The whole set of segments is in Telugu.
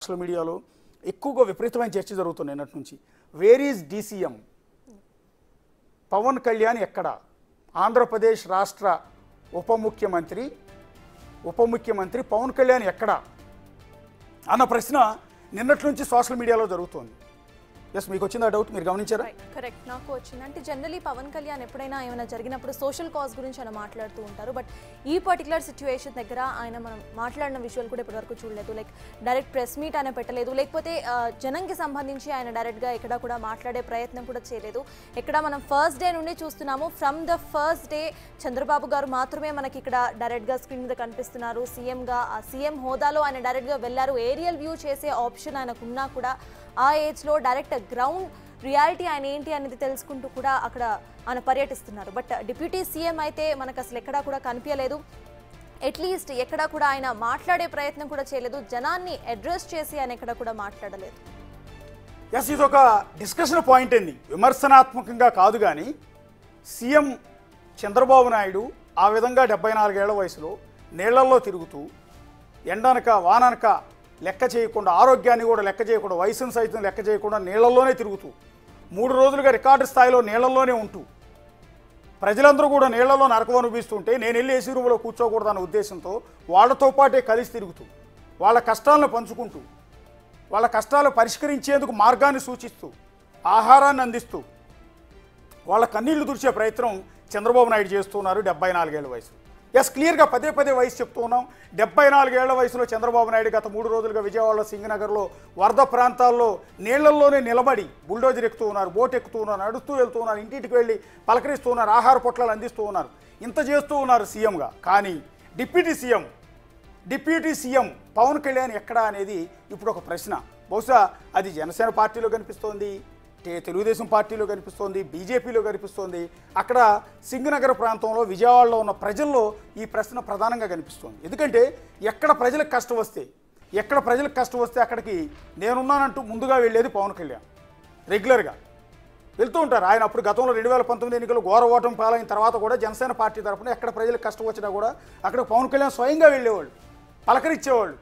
సోషల్ మీడియాలో ఎక్కువగా విపరీతమైన చర్చ జరుగుతుంది నిన్నటి నుంచి where is DCM Pawan Kalyan ఎక్కడ ఆంధ్రప్రదేశ్ రాష్ట్ర ఉప ముఖ్యమంత్రి ఉప ముఖ్యమంత్రి పవన్ కళ్యాణ్ ఎక్కడ అన్న ప్రశ్న నిన్నటి నుంచి సోషల్ మీడియాలో జరుగుతోంది ఎస్ మీకు వచ్చిందా డౌట్ మీరు గమనించారా కరెక్ట్ నాకు వచ్చింది అంటే జనరలీ పవన్ కళ్యాణ్ ఎప్పుడైనా ఏమైనా జరిగినప్పుడు సోషల్ కాజ్ గురించి ఆయన మాట్లాడుతూ ఉంటారు బట్ ఈ పర్టికులర్ సిచ్యువేషన్ దగ్గర ఆయన మనం మాట్లాడిన విజువల్ కూడా ఇప్పటివరకు చూడలేదు లైక్ డైరెక్ట్ ప్రెస్ మీట్ ఆయన పెట్టలేదు లేకపోతే ఆ, జనంకి సంబంధించి ఆయన డైరెక్ట్గా ఎక్కడ కూడా మాట్లాడే ప్రయత్నం కూడా చేయలేదు ఇక్కడ మనం ఫస్ట్ డే నుండి చూస్తున్నాము from the first day Chandrababu garu మాత్రమే మనకి ఇక్కడ డైరెక్ట్గా స్క్రీన్ మీద కనిపిస్తున్నారు సీఎంగా ఆ సీఎం హోదాలో ఆయన డైరెక్ట్గా వెళ్ళారు ఏరియల్ వ్యూ చేసే ఆప్షన్ ఆయనకు ఉన్నా కూడా ఆ ఏజ్లో డైరెక్ట్ గ్రౌండ్ రియాలిటీ ఆయన ఏంటి అనేది తెలుసుకుంటూ కూడా అక్కడ ఆయన పర్యటిస్తున్నారు బట్ డిప్యూటీ సీఎం అయితే మనకు అసలు ఎక్కడా కూడా కనిపించలేదు అట్లీస్ట్ ఎక్కడా కూడా ఆయన మాట్లాడే ప్రయత్నం కూడా చేయలేదు జనాన్ని అడ్రస్ చేసి ఆయన ఎక్కడ కూడా మాట్లాడలేదు ఎస్ ఇది ఒక డిస్కషన్ పాయింట్ అండి విమర్శనాత్మకంగా కాదు కానీ సీఎం చంద్రబాబు నాయుడు ఆ విధంగా డెబ్బై నాలుగేళ్ల వయసులో నీళ్లలో తిరుగుతూ ఎండనక వాననక లెక్క చేయకుండా ఆరోగ్యాన్ని కూడా లెక్క చేయకుండా వయసును సైతం లెక్క చేయకుండా నీళ్లలోనే తిరుగుతూ మూడు రోజులుగా రికార్డు స్థాయిలో నీళ్లలోనే ఉంటూ ప్రజలందరూ కూడా నీళ్లలో నరకం అనిపిస్తుంటే నేను వెళ్ళి ఏసీ రూమ్లో కూర్చోకూడదన్న ఉద్దేశంతో వాళ్ళతో పాటే కలిసి తిరుగుతూ వాళ్ళ కష్టాలను పంచుకుంటూ వాళ్ళ కష్టాలు పరిష్కరించేందుకు మార్గాన్ని సూచిస్తూ ఆహారాన్ని అందిస్తూ వాళ్ళ కన్నీళ్లు తుడిచే ప్రయత్నం చంద్రబాబు నాయుడు చేస్తున్నారు డెబ్బై నాలుగేళ్ల వయసు ఎస్ క్లియర్గా పదే పదే వయసు చెప్తూ ఉన్నాం డెబ్బై నాలుగేళ్ల వయసులో చంద్రబాబు నాయుడు గత మూడు రోజులుగా విజయవాడలో సింగనగర్లో వరద ప్రాంతాల్లో నీళ్లల్లోనే నిలబడి బుల్డోజర్ ఎక్కుతూ ఉన్నారు బోట్ ఎక్కుతూ ఉన్నారు నడుస్తూ వెళ్తూ ఉన్నారు ఇంటింటికి వెళ్ళి పలకరిస్తూ ఉన్నారు ఆహార పొట్లాలు అందిస్తూ ఉన్నారు ఇంత చేస్తూ ఉన్నారు సీఎంగా కానీ deputy CM deputy CM Pawan Kalyan ఎక్కడా అనేది ఇప్పుడు ఒక ప్రశ్న బహుశా అది జనసేన పార్టీలో కనిపిస్తోంది తే- తెలుగుదేశం పార్టీలో కనిపిస్తోంది బీజేపీలో కనిపిస్తోంది అక్కడ సింగనగర్ ప్రాంతంలో విజయవాడలో ఉన్న ప్రజల్లో ఈ ప్రశ్న ప్రధానంగా కనిపిస్తోంది ఎందుకంటే ఎక్కడ ప్రజలకు కష్టం వస్తే ఎక్కడ ప్రజలకు కష్టం వస్తే అక్కడికి నేనున్నానంటూ ముందుగా వెళ్ళేది పవన్ కళ్యాణ్ రెగ్యులర్గా వెళ్తూ ఉంటారు ఆయన అప్పుడు గతంలో రెండు వేల పంతొమ్మిది ఎన్నికలు ఘోర ఓటమి పాలైన తర్వాత కూడా జనసేన పార్టీ తరఫున ఎక్కడ ప్రజలకు కష్టం వచ్చినా కూడా అక్కడ పవన్ కళ్యాణ్ స్వయంగా వెళ్ళేవాళ్ళు పలకరిచ్చేవాళ్ళు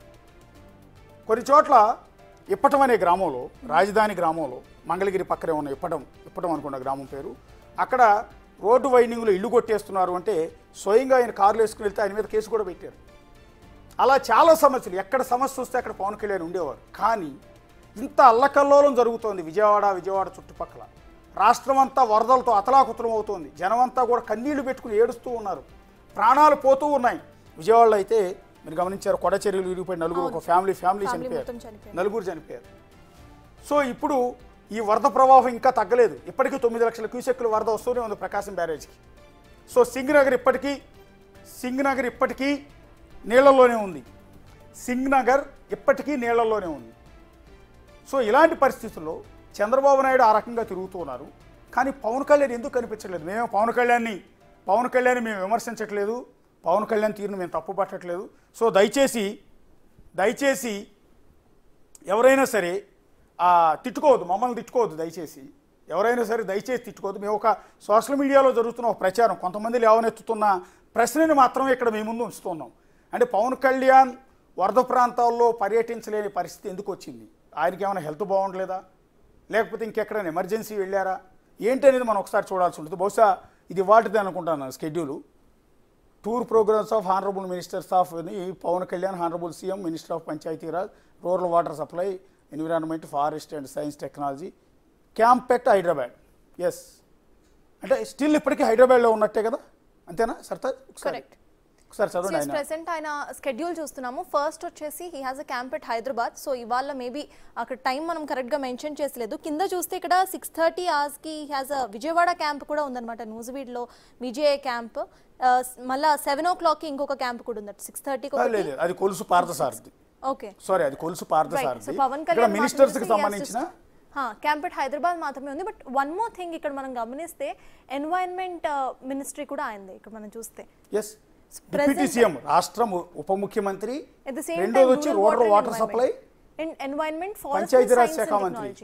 కొన్ని చోట్ల ఇప్పటం అనే గ్రామంలో రాజధాని గ్రామంలో మంగళగిరి పక్కనే ఉన్న ఇప్పటం ఇప్పటం అనుకున్న గ్రామం పేరు అక్కడ రోడ్డు వైండింగ్లో ఇల్లు కొట్టేస్తున్నారు అంటే స్వయంగా ఆయన కార్లు వేసుకుని వెళ్తే ఆయన మీద కేసు కూడా పెట్టారు అలా చాలా సమస్యలు ఎక్కడ సమస్య వస్తే అక్కడ పవన్ కళ్యాణ్ ఉండేవారు కానీ ఇంత అల్లకల్లోలం జరుగుతోంది విజయవాడ విజయవాడ చుట్టుపక్కల రాష్ట్రం అంతా వరదలతో అతలాకుతలం అవుతోంది జనమంతా కూడా కన్నీళ్లు పెట్టుకుని ఏడుస్తూ ఉన్నారు ప్రాణాలు పోతూ ఉన్నాయి విజయవాడలో అయితే మీరు గమనించారు కొడ చర్యలు విరిగిపోయి నలుగురు ఒక ఫ్యామిలీ ఫ్యామిలీ Family చనిపోయారు మొత్తం చనిపోయారు. నలుగురు చనిపోయారు సో ఇప్పుడు ఈ వరద ప్రవాహం ఇంకా తగ్గలేదు ఇప్పటికీ తొమ్మిది లక్షల క్యూసెక్కుల వరద వస్తూనే ఉంది ప్రకాశం బ్యారేజ్కి సో సింగ్ నగర్ ఇప్పటికీ సింగ్ నగర్ ఇప్పటికీ నీళ్లలోనే ఉంది సింగ్ నగర్ ఇప్పటికీ నీళ్లలోనే ఉంది సో ఇలాంటి పరిస్థితుల్లో చంద్రబాబు నాయుడు ఆ రకంగా తిరుగుతూ ఉన్నారు కానీ పవన్ కళ్యాణ్ ఎందుకు కనిపించట్లేదు మేము పవన్ కళ్యాణ్ని పవన్ కళ్యాణ్ మేము విమర్శించట్లేదు పవన్ కళ్యాణ్ తీరును మేము తప్పు పట్టట్లేదు సో దయచేసి దయచేసి ఎవరైనా సరే ఆ, తిట్టుకోవద్దు మమ్మల్ని తిట్టుకోవద్దు దయచేసి ఎవరైనా సరే దయచేసి తిట్టుకోవద్దు మేము ఒక సోషల్ మీడియాలో జరుగుతున్న ఒక ప్రచారం కొంతమంది లేవనెత్తుతున్న ప్రశ్నని మాత్రమే ఇక్కడ మీ ముందు ఉంచుతున్నాం అంటే పవన్ కళ్యాణ్ వరద ప్రాంతాల్లో పర్యటించలేని పరిస్థితి ఎందుకు వచ్చింది ఆయనకి ఏమైనా హెల్త్ బాగుండలేదా లేకపోతే ఇంకెక్కడైనా ఎమర్జెన్సీ వెళ్ళారా ఏంటి అనేది మనం ఒకసారి చూడాల్సి ఉంటుంది బహుశా ఇది వాటిది అనుకుంటాను schedule tour programmes of honourable ministers of అని Pawan Kalyan honourable CM minister of Panchayati Raj rural water supply environment forest and science technology camp at Hyderabad yes అంటే స్టిల్ ఇప్పటికీ హైదరాబాద్లో ఉన్నట్టే కదా అంతేనా సర్తాజ్ ఒకసారి Correct. ఒకసారి చదవండి ఆయన ప్రెసెంట్ ఆయన స్కెడ్యూల్ చూస్తున్నాము ఫస్ట్ వచ్చేసి he has a camp at Hyderabad so ఇవాళ మేబీ అక్కడ టైం మనం కరెక్ట్గా మెన్షన్ చేసలేదు కింద చూస్తే ఇక్కడ సిక్స్ థర్టీ అవర్స్కి హ్యాజ్ అ విజయవాడ క్యాంప్ కూడా ఉందన్నమాట న్యూజివీడ్లో విజయ క్యాంప్ మళ్ళా సెవెన్ ఓ క్లాక్కి ఇంకొక క్యాంప్ కూడా ఉంది సిక్స్ థర్టీకి ఆ, లేదు అది కొలుసు పార్థసారథి ఓకే సారీ అది కొలుసు రైట్ పార్థసారథి సో పవన్ ఇక్కడ కళ్యాణ్ మినిస్టర్స్ కి సంబంధించిన క్యాంప్ ఎట్ హైదరాబాద్ మాత్రమే ఉంది బట్ వన్ మోర్ థింగ్ ఇక్కడ మనం గమనిస్తే ఎన్వైరన్మెంట్ మినిస్ట్రీ కూడా అయింది ఇక్కడ మనం చూస్తే ఎస్ డిప్యూటీ సీఎం రాష్ట్రం ఉప ముఖ్యమంత్రి At the same రెండోది time, వచ్చి rural rural water water and supply environment. And environment, forest Panchayati Raj and science శాఖ and మంత్రి. technology.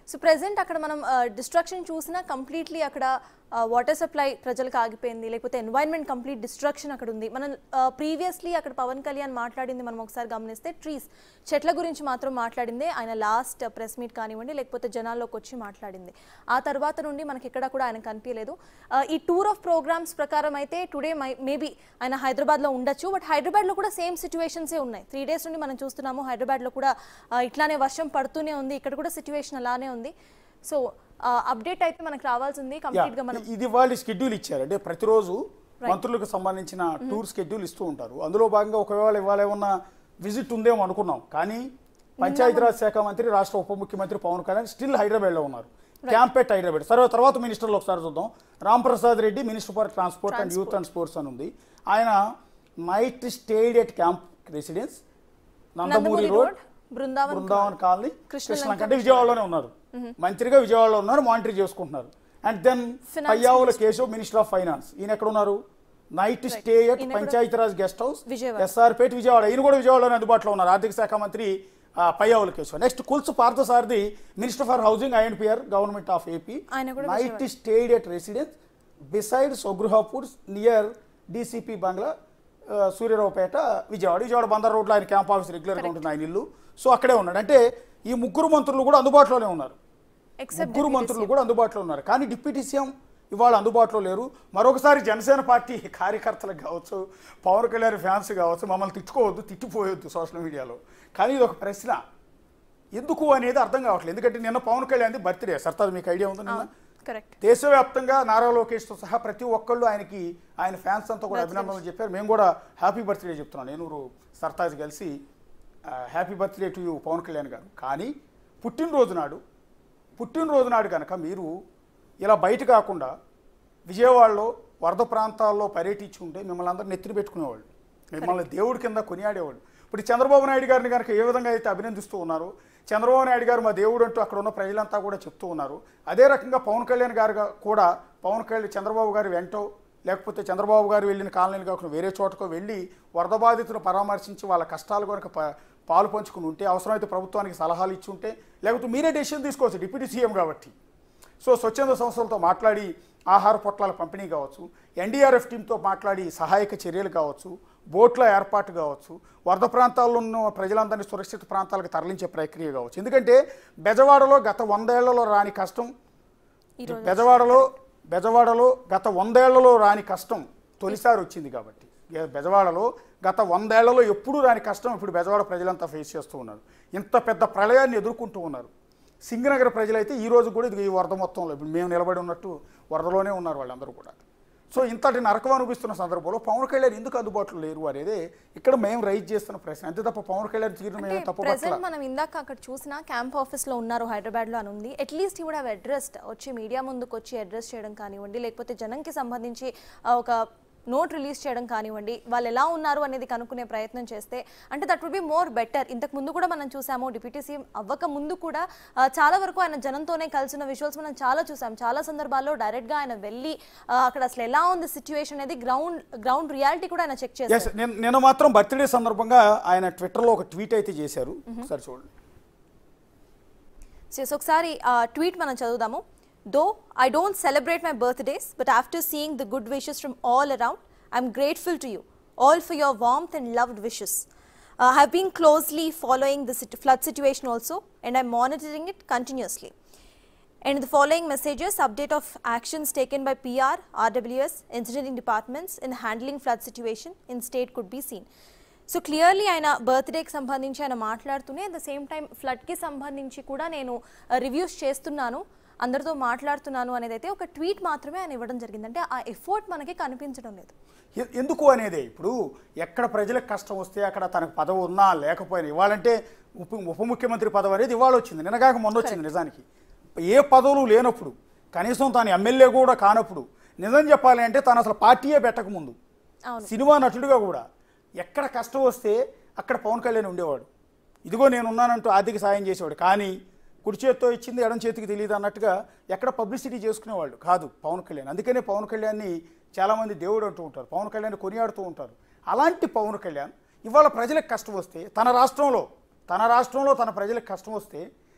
సో ప్రెసెంట్ అక్కడ మనం డిస్ట్రక్షన్ చూసినా కంప్లీట్లీ అక్కడ వాటర్ సప్లై ప్రజలకు ఆగిపోయింది లేకపోతే ఎన్వైరన్మెంట్ కంప్లీట్ డిస్ట్రక్షన్ అక్కడ ఉంది మనం ప్రీవియస్లీ అక్కడ పవన్ కళ్యాణ్ మాట్లాడింది మనం ఒకసారి గమనిస్తే ట్రీస్ చెట్ల గురించి మాత్రం మాట్లాడిందే ఆయన లాస్ట్ ప్రెస్ మీట్ కానివ్వండి లేకపోతే జనాల్లోకి వచ్చి మాట్లాడింది ఆ తర్వాత నుండి మనకి ఎక్కడ కూడా ఆయన కనిపించలేదు ఆ, ఈ టూర్ ఆఫ్ ప్రోగ్రామ్స్ ప్రకారం అయితే టుడే మేబీ ఆయన హైదరాబాద్లో ఉండొచ్చు బట్ హైదరాబాద్లో కూడా సేమ్ సిచ్యువేషన్సే ఉన్నాయి త్రీ డేస్ నుండి మనం చూస్తున్నాము హైదరాబాద్లో కూడా ఆ, ఇట్లానే వర్షం పడుతూనే ఉంది ఇక్కడ కూడా సిచ్యువేషన్ అలానే ఉంది సో అప్డేట్ అయితే మనకు రావాల్సింది కంప్లీట్ గా మనం ఇది వాళ్ళు షెడ్యూల్ ఇచ్చారు అంటే ప్రతిరోజు మంత్రులకు సంబంధించిన టూర్ షెడ్యూల్ ఇస్తూ ఉంటారు అందులో భాగంగా ఒకవేళ ఇవాళ ఏమన్నా విజిట్ ఉందేమో అనుకున్నాం కానీ పంచాయతీరాజ్ శాఖ మంత్రి రాష్ట్ర ఉప ముఖ్యమంత్రి పవన్ కళ్యాణ్ స్టిల్ హైదరాబాద్లో ఉన్నారు క్యాంపెట్ హైదరాబాద్ సరే తర్వాత మినిస్టర్లు ఒకసారి చూద్దాం Ram Prasad Reddy minister for transport and youth and sports అని ఉంది ఆయన night stayed at camp residence Nandamuri Nandamuri road road Brindavan Brindavan colony Krishna Krishna అంటే విజయవాడలోనే ఉన్నారు మంత్రిగా విజయవాడలో ఉన్నారు మానిటర్ చేసుకుంటున్నారు and then Finance Payyavula Keshav minister of finance ఈయన ఎక్కడ ఉన్నారు నైట్ స్టే ఎట్ ఈయన కూడా పంచాయతీరాజ్ గెస్ట్ హౌస్ విజయవాడ. ఎస్ఆర్పేట్ విజయవాడ ఈయన కూడా విజయవాడలోనే అందుబాటులో ఉన్నారు ఆర్థిక శాఖ మంత్రి ఆ, Payyavula Keshav next Kolusu Parthasarathy minister for housing INPR government of AP ఆయన కూడా night stayed at residence beside సొగృహాపూర్ నియర్ డిసిపి బంగ్లా ఆ, సూర్యరావుపేట విజయవాడ విజయవాడ బందర్ రోడ్లో ఆయన క్యాంప్ ఆఫీస్ రెగ్యులర్గా ఉంటుంది ఆయన ఇల్లు సో అక్కడే ఉన్నాడు అంటే ఈ ముగ్గురు మంత్రులు కూడా అందుబాటులోనే ఉన్నారు ఎక్సెప్ట్ ముగ్గురు మంత్రులు కూడా అందుబాటులో ఉన్నారు కానీ డిప్యూటీ సీఎం ఇవాళ అందుబాటులో లేరు మరొకసారి జనసేన పార్టీ కార్యకర్తలకు కావచ్చు పవన్ కళ్యాణ్ ఫ్యాన్స్ కావచ్చు మమ్మల్ని తిట్టుకోవద్దు తిట్టిపోయొద్దు సోషల్ మీడియాలో కానీ ఇది ఒక ప్రశ్న ఎందుకు అనేది అర్థం కావట్లేదు ఎందుకంటే నిన్న పవన్ కళ్యాణ్ బర్త్డే సర్తాజ్ మీకు ఐడియా ఉందా నిన్న కరెక్ట్ దేశవ్యాప్తంగా నారా లోకేష్తో సహా ప్రతి ఒక్కళ్ళు ఆయనకి ఆయన ఫ్యాన్స్ అంతా కూడా అభినందనలు చెప్పారు మేము కూడా హ్యాపీ బర్త్డే చెప్తున్నాం నేను సర్తాజ్ కలిసి happy birthday to you Pawan Kalyan garu కానీ పుట్టినరోజు నాడు పుట్టినరోజు నాడు కనుక మీరు ఇలా బయట కాకుండా విజయవాడలో వరద ప్రాంతాల్లో పర్యటించి ఉంటే మిమ్మల్ని అందరూ నెత్తిన పెట్టుకునేవాళ్ళు మిమ్మల్ని దేవుడి కింద కొనియాడేవాళ్ళు ఇప్పుడు ఈ చంద్రబాబు నాయుడు గారిని కనుక ఏ విధంగా అయితే అభినందిస్తూ ఉన్నారు చంద్రబాబు నాయుడు గారు మా దేవుడు అంటూ అక్కడ ఉన్న ప్రజలంతా కూడా చెప్తూ ఉన్నారు అదే రకంగా పవన్ కళ్యాణ్ గారు గా- కూడా పవన్ కళ్యాణ్ చంద్రబాబు గారు వెంటో లేకపోతే చంద్రబాబు గారు వెళ్ళిన కాలనీలు కాకుండా వేరే చోటకో వెళ్ళి వరద బాధితులను పరామర్శించి వాళ్ళ కష్టాలు కనుక ప- పాలు పంచుకుని ఉంటే అవసరమైతే ప్రభుత్వానికి సలహాలు ఇచ్చి ఉంటే లేకపోతే మీరే డెసిషన్ తీసుకోవచ్చు డిప్యూటీ సీఎం కాబట్టి సో స్వచ్ఛంద సంస్థలతో మాట్లాడి ఆహార పొట్లాల పంపిణీ కావచ్చు ఎన్డీఆర్ఎఫ్ టీంతో మాట్లాడి సహాయక చర్యలు కావచ్చు బోట్ల ఏర్పాటు కావచ్చు వరద ప్రాంతాల్లో ఉన్న ప్రజలందరినీ సురక్షిత ప్రాంతాలకు తరలించే ప్రక్రియ కావచ్చు ఎందుకంటే బెజవాడలో గత వందేళ్లలో రాని కష్టం ఈరోజు బెజవాడలో బెజవాడలో గత వందేళ్లలో రాని కష్టం తొలిసారి వచ్చింది కాబట్టి ఏ- బెజవాడలో గత వందేళ్లలో ఎప్పుడూ రాని కష్టం ఇప్పుడు బెజవాడ ప్రజలంతా ఫేస్ చేస్తూ ఉన్నారు ఇంత పెద్ద ప్రళయాన్ని ఎదుర్కొంటూ ఉన్నారు సింగనగర్ ప్రజలైతే ఈ రోజు కూడా ఇది ఈ వరద మొత్తంలో ఇప్పుడు మేము నిలబడి ఉన్నట్టు వరదలోనే ఉన్నారు వాళ్ళందరూ కూడా సో ఇంతటి నరకం అనిపిస్తున్న సందర్భంలో పవన్ కళ్యాణ్ ఎందుకు అందుబాటులో లేరు అనేది ఇక్కడ మేము రైజ్ చేస్తున్న ప్రశ్న అంతే తప్ప పవన్ కళ్యాణ్ తీరు మేము తప్పు ప్రెసెంట్ మనం ఇందాక అక్కడ చూసిన క్యాంప్ ఆఫీస్ లో ఉన్నారు హైదరాబాద్ లో అని ఉంది అట్లీస్ట్ కూడా అడ్రస్ వచ్చి మీడియా ముందుకు వచ్చి అడ్రస్ చేయడం కానివ్వండి లేకపోతే జనంకి సంబంధించి ఆ, ఒక నోట్ రిలీజ్ చేయడం కానివ్వండి వాళ్ళు ఎలా ఉన్నారు అనేది కనుక్కునే ప్రయత్నం చేస్తే అంటే that would be more better ఇంతకు ముందు కూడా మనం చూసాము డిప్యూటీ సీఎం అవ్వక ముందు కూడా ఆ, చాలా వరకు ఆయన జనంతోనే కలిసిన విజువల్స్ మనం చాలా చూసాం చాలా సందర్భాల్లో డైరెక్ట్ గా ఆయన వెళ్ళి ఆ, అక్కడ అసలు ఎలా ఉంది సిచ్యువేషన్ అనేది గ్రౌండ్ గ్రౌండ్ రియాలిటీ కూడా ఆయన చెక్ చేస్తారు ఎస్ నేను నేను మాత్రం బర్త్డే సందర్భంగా ఆయన ట్విట్టర్లో ఒక ట్వీట్ అయితే చేశారు ఒకసారి చూడండి సో ఒకసారి ఆ ట్వీట్ మనం చదువుదాము though I don't celebrate my birthdays but after seeing the good wishes from all around I'm grateful to you all for your warmth and loved wishes I have been closely following the flood situation also and I'm monitoring it continuously And in the following messages, update of actions taken by PR, RWS, engineering departments in handling flood situation in state could be seen. So clearly ఆయన బర్త్డేకి సంబంధించి ఆయన మాట్లాడుతూనే అట్ ద సేమ్ టైం ఫ్లడ్కి సంబంధించి కూడా నేను రివ్యూస్ చేస్తున్నాను అందరితో మాట్లాడుతున్నాను అనేది అయితే ఒక ట్వీట్ మాత్రమే ఆయన ఇవ్వడం జరిగింది అంటే ఆ ఎఫర్ట్ మనకి కనిపించడం లేదు ఎ- ఎందుకు అనేదే ఇప్పుడు ఎక్కడ ప్రజలకు కష్టం వస్తే అక్కడ తనకు పదవి ఉన్నా లేకపోయినా ఇవ్వాలంటే ఉప ఉప ముఖ్యమంత్రి పదవి అనేది ఇవాళ వచ్చింది నిన్నగాక మొన్న వచ్చింది నిజానికి ఏ పదవులు లేనప్పుడు కనీసం తాను ఎమ్మెల్యే కూడా కానప్పుడు నిజం చెప్పాలి అంటే తను అసలు పార్టీయే పెట్టకముందు అవును సినిమా నటుడిగా కూడా ఎక్కడ కష్టం వస్తే అక్కడ పవన్ కళ్యాణ్ ఉండేవాడు ఇదిగో నేను ఉన్నానంటూ ఆర్థిక సాయం చేసేవాడు కానీ కుడి చేత్తో ఇచ్చింది ఎడం చేతికి తెలియదు అన్నట్టుగా ఎక్కడ పబ్లిసిటీ చేసుకునేవాళ్ళు కాదు పవన్ కళ్యాణ్ అందుకనే పవన్ కళ్యాణ్ని చాలామంది దేవుడు అంటూ ఉంటారు పవన్ కళ్యాణ్ కొనియాడుతూ ఉంటారు అలాంటి పవన్ కళ్యాణ్ ఇవాళ ప్రజలకు కష్టం వస్తే తన రాష్ట్రంలో తన రాష్ట్రంలో తన ప్రజలకు కష్టం వస్తే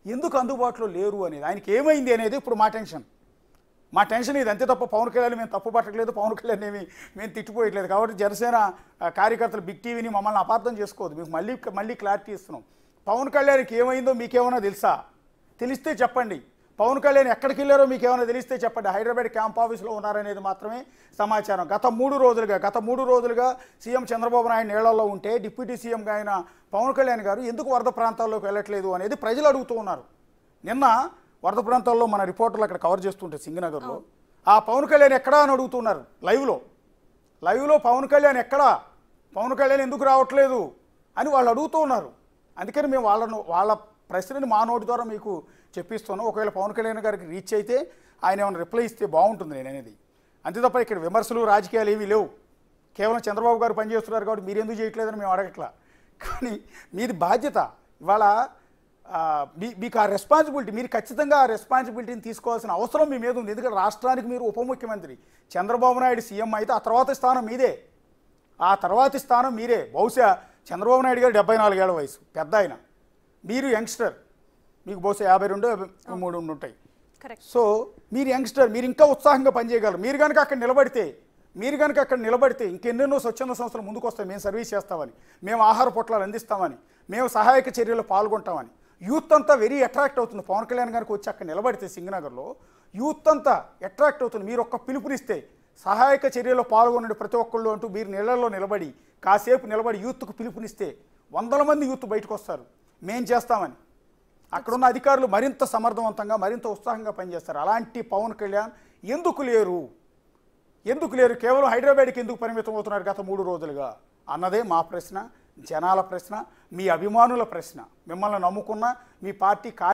ఎందుకు అందుబాటులో లేరు అనేది ఆయనకి ఏమైంది అనేది ఇప్పుడు మా టెన్షన్ మా టెన్షన్ ఇది అంతే తప్ప పవన్ కళ్యాణ్ మేము తప్పు పట్టట్లేదు పవన్ కళ్యాణ్ ఏమి మేము తిట్టిపోయట్లేదు కాబట్టి జనసేన ఆ, కార్యకర్తలు బిగ్ టీవీని మమ్మల్ని అపార్థం చేసుకోవద్దు మీకు మళ్ళీ మళ్ళీ క్లారిటీ ఇస్తున్నాం పవన్ కళ్యాణ్కి ఏమైందో మీకేమైనా తెలుసా తెలిస్తే చెప్పండి పవన్ కళ్యాణ్ ఎక్కడికి వెళ్ళారో మీకు ఏమైనా తెలిస్తే చెప్పండి హైదరాబాద్ క్యాంప్ ఆఫీస్లో ఉన్నారనేది మాత్రమే సమాచారం గత మూడు రోజులుగా గత మూడు రోజులుగా సీఎం చంద్రబాబు నాయుడు నీళ్లలో ఉంటే డిప్యూటీ సీఎంగా అయిన పవన్ కళ్యాణ్ గారు ఎందుకు వరద ప్రాంతాల్లోకి వెళ్ళట్లేదు అనేది ప్రజలు అడుగుతూ ఉన్నారు నిన్న వరద ప్రాంతాల్లో మన రిపోర్టర్లు అక్కడ కవర్ చేస్తుంటే సింగనగర్లో ఆ పవన్ కళ్యాణ్ ఎక్కడా అని అడుగుతున్నారు లైవ్లో లైవ్లో పవన్ కళ్యాణ్ ఎక్కడా పవన్ కళ్యాణ్ ఎందుకు రావట్లేదు అని వాళ్ళు అడుగుతూ ఉన్నారు అందుకని మేము వాళ్ళను వాళ్ళ ప్రశ్నని మా నోటి ద్వారా మీకు చెప్పిస్తున్నాం ఒకవేళ పవన్ కళ్యాణ్ గారికి రీచ్ అయితే ఆయన ఏమైనా రిప్లై ఇస్తే బాగుంటుంది నేను అనేది అంతే తప్ప ఇక్కడ విమర్శలు రాజకీయాలు ఏమీ లేవు కేవలం చంద్రబాబు గారు పనిచేస్తున్నారు కాబట్టి మీరు ఎందుకు చేయట్లేదని మేము అడగట్లా కానీ మీది బాధ్యత ఇవాళ ఆ, మీ మీకు ఆ రెస్పాన్సిబిలిటీ మీరు ఖచ్చితంగా ఆ రెస్పాన్సిబిలిటీని తీసుకోవాల్సిన అవసరం మీ మీద ఉంది ఎందుకంటే రాష్ట్రానికి మీరు ఉప ముఖ్యమంత్రి చంద్రబాబు నాయుడు సీఎం అయితే ఆ తర్వాత స్థానం మీదే ఆ తర్వాతి స్థానం మీరే బహుశా చంద్రబాబు నాయుడు గారు డెబ్బై నాలుగేళ్ల వయసు పెద్ద ఆయన మీరు యంగ్స్టర్ మీకు బహుశా యాభై రెండు యాభై మూడు ఉండి ఉంటాయి కరెక్ట్ సో మీరు యంగ్స్టర్ మీరు ఇంకా ఉత్సాహంగా పనిచేయగలరు మీరు కనుక అక్కడ నిలబడితే మీరు కనుక అక్కడ నిలబడితే ఇంకెన్నెన్నో స్వచ్ఛంద సంస్థలు ముందుకు వస్తాయి మేము సర్వీస్ చేస్తామని మేము ఆహార పొట్లాలు అందిస్తామని మేము సహాయక చర్యల్లో పాల్గొంటామని యూత్ అంతా వెరీ అట్రాక్ట్ అవుతుంది పవన్ కళ్యాణ్ గారికి వచ్చి అక్కడ నిలబడితే సింగనగర్లో యూత్ అంతా అట్రాక్ట్ అవుతుంది మీరు ఒక్క పిలుపునిస్తే సహాయక చర్యలో పాల్గొనండి ప్రతి ఒక్కళ్ళు అంటూ మీరు నీళ్ళల్లో నిలబడి కాసేపు నిలబడి యూత్కు పిలుపునిస్తే వందల మంది యూత్ బయటకు వస్తారు మేం చేస్తామని అక్కడున్న అధికారులు మరింత సమర్థవంతంగా మరింత ఉత్సాహంగా పనిచేస్తారు అలాంటి పవన్ కళ్యాణ్ ఎందుకు లేరు ఎందుకు లేరు కేవలం హైదరాబాద్కి ఎందుకు పరిమితం అవుతున్నారు గత మూడు రోజులుగా అన్నదే మా ప్రశ్న జనాల ప్రశ్న మీ అభిమానుల ప్రశ్న మిమ్మల్ని నమ్ముకున్న మీ పార్టీ కార్య